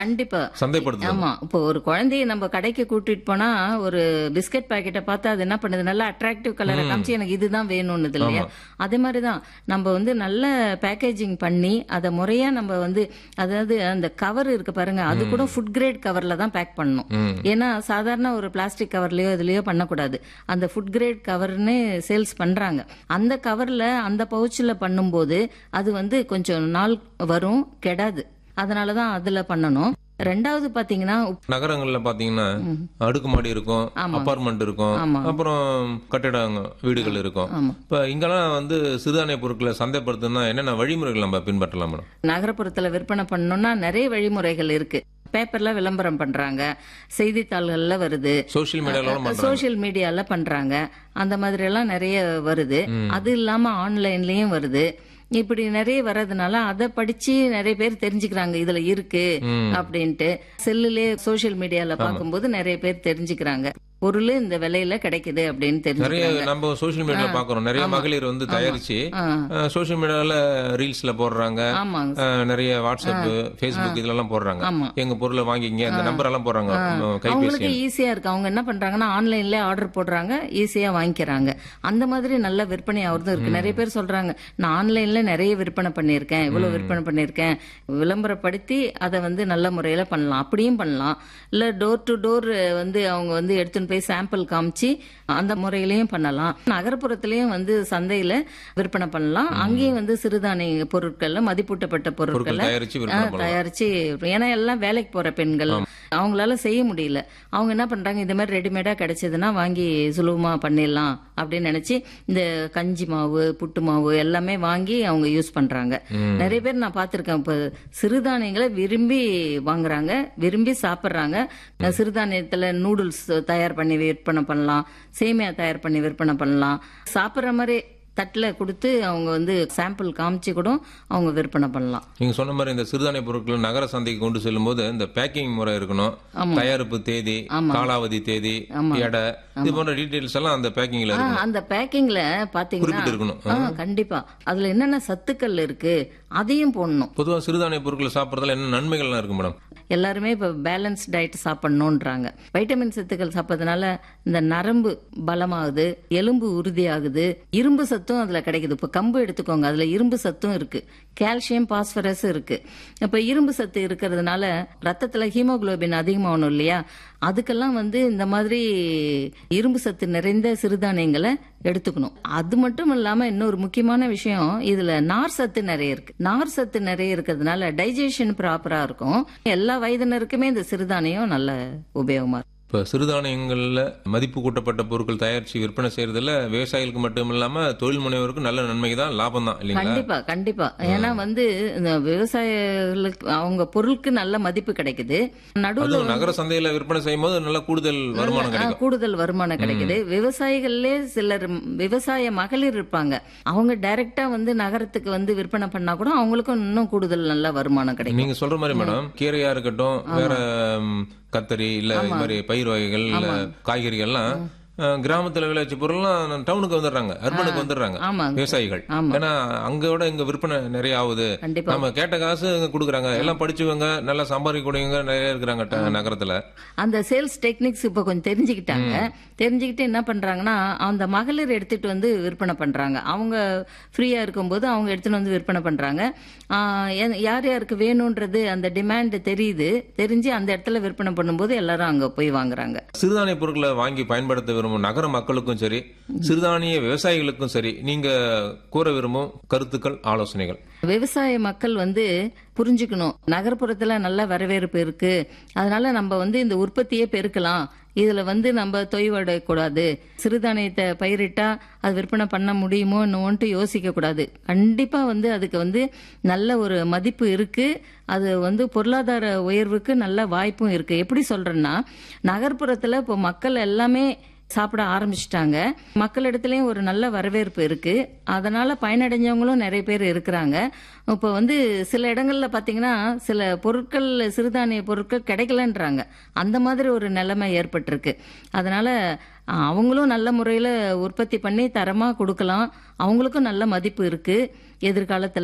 கண்டிப்பா சந்தைப்படுத்துதல் ஆமா இப்போ ஒரு குழந்தைய நம்ம கடைக்கு கூட்டிட்டு போனா ஒரு பிஸ்கட் பாக்கெட்டை பார்த்து அது என்ன பண்ணுது நல்லா அட்ராக்டிவ் கலரை காமிச்சு எனக்கு இதுதான் வேணும்னு இல்லையா அதே மாதிரிதான் நம்ம வந்து நல்ல பேக்கேஜிங் பண்ணி அதை முறையா நம்ம வந்து அதாவது அந்த கவர் இருக்கு பாருங்க அது கூட ஃபுட் கிரேட் கவர்ல தான் பேக் பண்ணணும் ம். ஏன்னா சாதாரண ஒரு பிளாஸ்டிக் கவர்லயோ இதுலயோ பண்ணக்கூடாது அந்த ஃபுட் கிரேட் கவர்னு சேல்ஸ் பண்றாங்க அந்த கவர்ல அந்த பவுச்சில் பண்ணும்போது அது வந்து கொஞ்சம் நாள் வரும் கெடாது அதனாலதான் அதுல பண்ணணும் ரெண்டாவது பாத்தீங்கன்னா நகரங்கள்ல பாத்தீங்கன்னா அடுக்குமாடி இருக்கும் அபார்ட்மெண்ட் இருக்கும் அப்புறம் கட்டிடங்க வீடுகள் இருக்கும் ஆமா. இப்ப இங்கெல்லாம் வந்து சிறுதானிய பொருட்களை சந்தைப்படுத்தணும்னா என்னென்ன வழிமுறைகள் நம்ம பின்பற்றலாம் மேடம் நகரப்புறத்துல விற்பனை பண்ணணும்னா நிறைய வழிமுறைகள் இருக்கு பேப்பர்ல விளம்பரம் பண்றாங்க செய்தித்தாள்கள்ல வருது சோசியல் மீடியால பண்றாங்க சோஷியல் மீடியால பண்றாங்க அந்த மாதிரி எல்லாம் நிறைய வருது அது இல்லாம ஆன்லைன்லயும் வருது இப்படி நிறைய வர்றதுனால அதை படிச்சு நிறைய பேர் தெரிஞ்சுக்கிறாங்க இதுல இருக்கு அப்படின்ட்டு செல்லுலயே சோஷியல் மீடியால பார்க்கும்போது நிறைய பேர் தெரிஞ்சுக்கிறாங்க பொருள் இந்த விலையில கிடைக்குது அப்படின்னு நிறைய தெரிஞ்சுக்கிறாங்க நம்ம சோஷியல் மீடியால பாக்குறோம் நிறைய மகளிர் வந்து தயாரிச்சு ஆ. சோஷியல் மீடியால ரீல்ஸ்ல போடுறாங்க ஆமாங்க அஹ், நிறைய வாட்ஸ்அப் ஃபேஸ்புக் இதெல்லாம் போடுறாங்க ஆமா. எங்க பொருளை வாங்கிங்க இந்த நம்பர் எல்லாம் போடுறாங்க உம், கைபேசி அவங்களுக்கு ஈஸியா இருக்கு அவங்க என்ன பண்றாங்கன்னா ஆன்லைன்ல ஆர்டர் போடுறாங்க ஈஸியா வாங்கிக்கிறாங்க அந்த மாதிரி நல்ல விற்பனை ஆகுறதும் இருக்கு நிறைய பேர் சொல்றாங்க நான் ஆன்லைன்ல நிறைய விற்பனை பண்ணியிருக்கேன் இவ்வளவு விற்பனை பண்ணியிருக்கேன் விளம்பரப்படுத்தி அதை வந்து நல்ல முறையில பண்ணலாம் அப்படியும் பண்ணலாம் இல்ல டோர் டு டோர் வந்து அவங்க வந்து எடுத்துன்னு போய் சாம்பிள் காமிச்சு அந்த முறையிலயும் பண்ணலாம் நகர்ப்புறத்திலயும் வந்து சந்தையில விற்பனை பண்ணலாம் அங்கேயும் வந்து சிறுதானிய பொருட்கள்ல மதிப்பூட்டப்பட்ட பொருட்கள் பொருட்களை தயாரிச்சு ஆ, விற்பனை பண்ணலாம் தயாரிச்சு ஏன்னா எல்லாம் வேலைக்கு போற பெண்கள் அவங்களால செய்ய முடியல அவங்க என்ன பண்றாங்க இந்த மாதிரி ரெடிமேடா கிடைச்சதுன்னா வாங்கி சுலபமா பண்ணிடலாம் அப்படின்னு நினைச்சு இந்த கஞ்சி மாவு புட்டு மாவு எல்லாமே வாங்கி அவங்க யூஸ் பண்றாங்க நிறைய பேர் நான் பார்த்திருக்கேன் இப்ப சிறுதானியங்களை விரும்பி வாங்குறாங்க விரும்பி சாப்பிடுறாங்க சிறுதானியத்துல நூடுல்ஸ் தயார் பண்ணி விற்பனை பண்ணலாம் சேமியா தயார் பண்ணி விற்பனை பண்ணலாம் சாப்பிடுற மாதிரி தட்டில் கொடுத்து அவங்க வந்து சாம்பிள் காமிச்சு கூட அவங்க விற்பனை பண்ணலாம் நீங்க சொன்ன மாதிரி இந்த சிறுதானிய பொருட்கள் நகர சந்தைக்கு கொண்டு செல்லும் போது இந்த பேக்கிங் முறை இருக்கணும் தயாரிப்பு தேதி காலாவதி தேதி எடை இது போன்ற டீடைல்ஸ் எல்லாம் அந்த பேக்கிங்ல ஆ, இருக்கணும் அந்த பேக்கிங்ல பாத்தீங்கன்னா குறிப்பிட்டு இருக்கணும் ஆ, கண்டிப்பா அதுல என்னென்ன சத்துக்கள் இருக்கு அதையும் போடணும் பொதுவா சிறுதானிய பொருட்களை சாப்பிடறதுல என்ன நன்மைகள்லாம் இருக்கு மேடம் எல்லாருமே இப்ப பேலன்ஸ் டயட் சாப்பிடணும்ன்றாங்க வைட்டமின் சத்துக்கள் சாப்பிட்றதுனால இந்த நரம்பு பலமாகுது எலும்பு உறுதியாகுது இரும்பு சத்தும் அதுல கிடைக்குது இப்ப கம்பு எடுத்துக்கோங்க அதுல இரும்பு சத்தும் இருக்கு கால்சியம் பாஸ்பரஸ் இருக்கு இப்ப இரும்பு சத்து இருக்கிறதுனால ரத்தத்துல ஹீமோகுளோபின் அதிகமாகணும் இல்லையா அதுக்கெல்லாம் வந்து இந்த மாதிரி இரும்பு சத்து நிறைந்த சிறுதானியங்களை எடுத்துக்கணும் அது மட்டும் இல்லாம இன்னொரு முக்கியமான விஷயம் இதுல நார் சத்து நிறைய இருக்கு நார் சத்து நிறைய இருக்கிறதுனால டைஜஷன் ப்ராப்பரா இருக்கும் எல்லா வயதினருக்குமே இந்த சிறுதானியம் நல்ல உபயோகமா இருக்கும் இப்ப சிறுதானியங்கள்ல மதிப்பு கூட்டப்பட்ட பொருட்கள் தயாரிச்சு விற்பனை செய்யறதுல விவசாயிகளுக்கு மட்டும் இல்லாம தொழில் முனைவோருக்கு நல்ல நன்மை தான் லாபம் தான் இல்லைங்களா கண்டிப்பா கண்டிப்பா ஏன்னா வந்து இந்த விவசாயிகளுக்கு அவங்க பொருளுக்கு நல்ல மதிப்பு கிடைக்குது நடுவுல அதுவும் நகர சந்தையில விற்பனை செய்யும் போது நல்ல கூடுதல் வருமானம் ஆ, கிடைக்கும் கூடுதல் வருமானம் கிடைக்குது விவசாயிகள்லே சிலர் ம், விவசாய மகளிர் இருப்பாங்க அவங்க டைரக்டா வந்து நகரத்துக்கு வந்து விற்பனை பண்ணா கூட அவங்களுக்கும் இன்னும் கூடுதல் நல்ல வருமானம் கிடைக்கும் நீங்க சொல்ற மாதிரி மேடம் கீரையா இருக்கட்டும் வேற ம், கத்தரி இல்ல இது மாதிரி பயிர் வகைகள் இல்ல காய்கறிகள்லாம் அஹ், கிராமத்துல விளைவிச்ச பொருள்லாம் டவுனுக்கு வந்துடுறாங்க அர்பனுக்கு வந்துடுறாங்க ஆமாங்க விவசாயிகள் ஆமா. ஏன்னா அங்க விட இங்க விற்பனை நிறைய ஆகுது கண்டிப்பா நம்ம கேட்ட காசு இங்க கொடுக்குறாங்க எல்லாம் படிச்சவங்க நல்லா சம்பாதிக்கக்கூடியவங்க நிறைய இருக்கிறாங்க ட- நகரத்துல அந்த சேல்ஸ் டெக்னிக்ஸ் இப்ப கொஞ்சம் தெரிஞ்சுக்கிட்டாங்க தெரிஞ்சுக்கிட்டு என்ன பண்றாங்கன்னா அந்த மகளிர் எடுத்துட்டு வந்து விற்பனை பண்றாங்க அவங்க ஃப்ரீயா இருக்கும்போது அவங்க எடுத்துட்டு வந்து விற்பனை பண்றாங்க ஆஹ் எ- யார் யாருக்கு வேணும்ன்றது அந்த டிமாண்ட் தெரியுது தெரிஞ்சு அந்த இடத்துல விற்பனை பண்ணும்போது எல்லாரும் அங்க போய் வாங்குறாங்க சிறுதானிய பொருட்களை வாங்கி பயன்படுத்த விரும்பும் நகர மக்களுக்கும் சரி சிறுதானிய விவசாயிகளுக்கும் சரி நீங்க கூற விரும்பும் கருத்துக்கள் ஆலோசனைகள் விவசாய மக்கள் வந்து புரிஞ்சுக்கணும் நகர்ப்புறத்துல நல்ல வரவேற்பு இருக்கு அதனால நம்ம வந்து இந்த உற்பத்தியே பெருக்கலாம் இதுல வந்து நம்ம தொய்வடையக்கூடாது சிறுதானியத்தை பயிரிட்டா அது விற்பனை பண்ண முடியுமோ என்னவோன்ட்டு யோசிக்க கூடாது கண்டிப்பா வந்து அதுக்கு வந்து நல்ல ஒரு மதிப்பு இருக்கு அது வந்து பொருளாதார உயர்வுக்கு நல்ல வாய்ப்பும் இருக்கு எப்படி சொல்றேன்னா நகர்ப்புறத்துல இப்போ மக்கள் எல்லாமே சாப்பிட ஆரம்பிச்சிட்டாங்க மக்களிடத்துலயும் ஒரு நல்ல வரவேற்பு இருக்கு அதனால பயனடைஞ்சவங்களும் நிறைய பேர் இருக்கிறாங்க இப்போ வந்து சில இடங்கள்ல பாத்தீங்கன்னா சில பொருட்கள் சிறுதானிய பொருட்கள் கிடைக்கலன்றாங்க அந்த மாதிரி ஒரு நிலைமை ஏற்பட்டிருக்கு அதனால அஹ், அவங்களும் நல்ல முறையில் உற்பத்தி பண்ணி தரமாக கொடுக்கலாம் அவங்களுக்கும் நல்ல மதிப்பு இருக்கு எதிர்காலத்தில்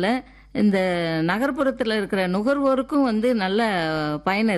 இந்த நகர்ப்புறத்துல இருக்கிற நுகர்வோருக்கும் வந்து நல்ல பயன்